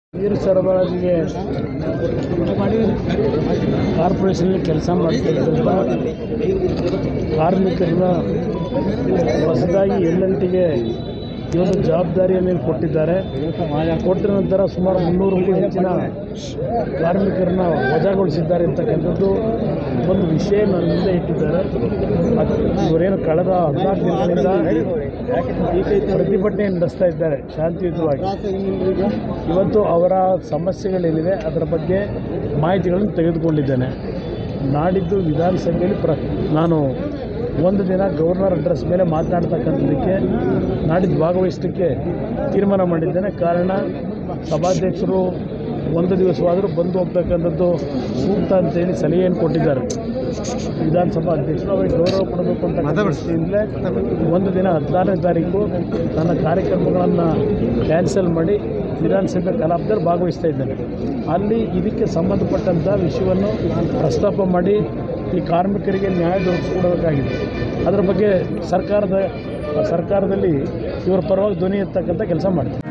ನೀರು ಸರಬರಾಜಿಗೆ ಕಾರ್ಪೊರೇಷನಲ್ಲಿ ಕೆಲಸ ಮಾಡ್ತಿದ್ದಂಥ ಕಾರ್ಮಿಕರನ್ನ ಹೊಸದಾಗಿ ಎಲ್ ಎನ್ ಟಿಗೆ ಇವತ್ತು ಜವಾಬ್ದಾರಿಯನ್ನು ಕೊಟ್ಟಿದ್ದಾರೆ ಕೊಟ್ಟ ನಂತರ ಸುಮಾರು ಮುನ್ನೂರಕ್ಕೂ ಹೆಚ್ಚಿನ ಕಾರ್ಮಿಕರನ್ನ ವಜಾಗೊಳಿಸಿದ್ದಾರೆ ಅಂತಕ್ಕಂಥದ್ದು ಒಂದು ವಿಷಯ ನನ್ನ ಮುಂದೆ ಇಟ್ಟಿದ್ದಾರೆ ಅದು ಇವರೇನು ಕಳೆದ ಹದಿನಾಲ್ಕು ದಿನಗಳಿಂದ ಪ್ರತಿಭಟನೆ ನಡೆಸ್ತಾ ಇದ್ದಾರೆ ಶಾಂತಿಯುತವಾಗಿ ಇವತ್ತು ಅವರ ಸಮಸ್ಯೆಗಳೇನಿದೆ ಅದರ ಬಗ್ಗೆ ಮಾಹಿತಿಗಳನ್ನು ತೆಗೆದುಕೊಂಡಿದ್ದೇನೆ ನಾಡಿದ್ದು ವಿಧಾನಸಭೆಯಲ್ಲಿ ಪ್ರ ನಾನು ಒಂದು ದಿನ ಗವರ್ನರ್ ಅಡ್ರೆಸ್ ಮೇಲೆ ಮಾತನಾಡ್ತಕ್ಕಂಥದ್ದಕ್ಕೆ ನಾಡಿದ್ದು ಭಾಗವಹಿಸಲಿಕ್ಕೆ ತೀರ್ಮಾನ ಮಾಡಿದ್ದೇನೆ ಕಾರಣ ಸಭಾಧ್ಯಕ್ಷರು ಒಂದು ದಿವಸವಾದರೂ ಬಂದು ಹೋಗ್ತಕ್ಕಂಥದ್ದು ಸೂಕ್ತ ಅಂತೇಳಿ ಸಲಹೆಯನ್ನು ಕೊಟ್ಟಿದ್ದಾರೆ ವಿಧಾನಸಭಾ ಅಧ್ಯಕ್ಷರು ಅವರಿಗೆ ಗೌರವ ಕೊಡಬೇಕು ಅಂತ ದೃಷ್ಟಿಯಿಂದಲೇ ಒಂದು ದಿನ ಹದಿನಾರನೇ ತಾರೀಕು ನನ್ನ ಕಾರ್ಯಕ್ರಮಗಳನ್ನು ಕ್ಯಾನ್ಸಲ್ ಮಾಡಿ ವಿಧಾನಸಭೆ ಕಲಾಪದಲ್ಲಿ ಭಾಗವಹಿಸ್ತಾ ಇದ್ದೇನೆ ಅಲ್ಲಿ ಇದಕ್ಕೆ ಸಂಬಂಧಪಟ್ಟಂಥ ವಿಷಯವನ್ನು ಪ್ರಸ್ತಾಪ ಮಾಡಿ ಈ ಕಾರ್ಮಿಕರಿಗೆ ನ್ಯಾಯ ದೊರಕಿಸ್ಕೊಡಬೇಕಾಗಿದೆ ಅದರ ಬಗ್ಗೆ ಸರ್ಕಾರದ ಸರ್ಕಾರದಲ್ಲಿ ಇವರ ಪರವಾಗಿ ಧ್ವನಿ ಎತ್ತಕ್ಕಂಥ ಕೆಲಸ ಮಾಡ್ತೀನಿ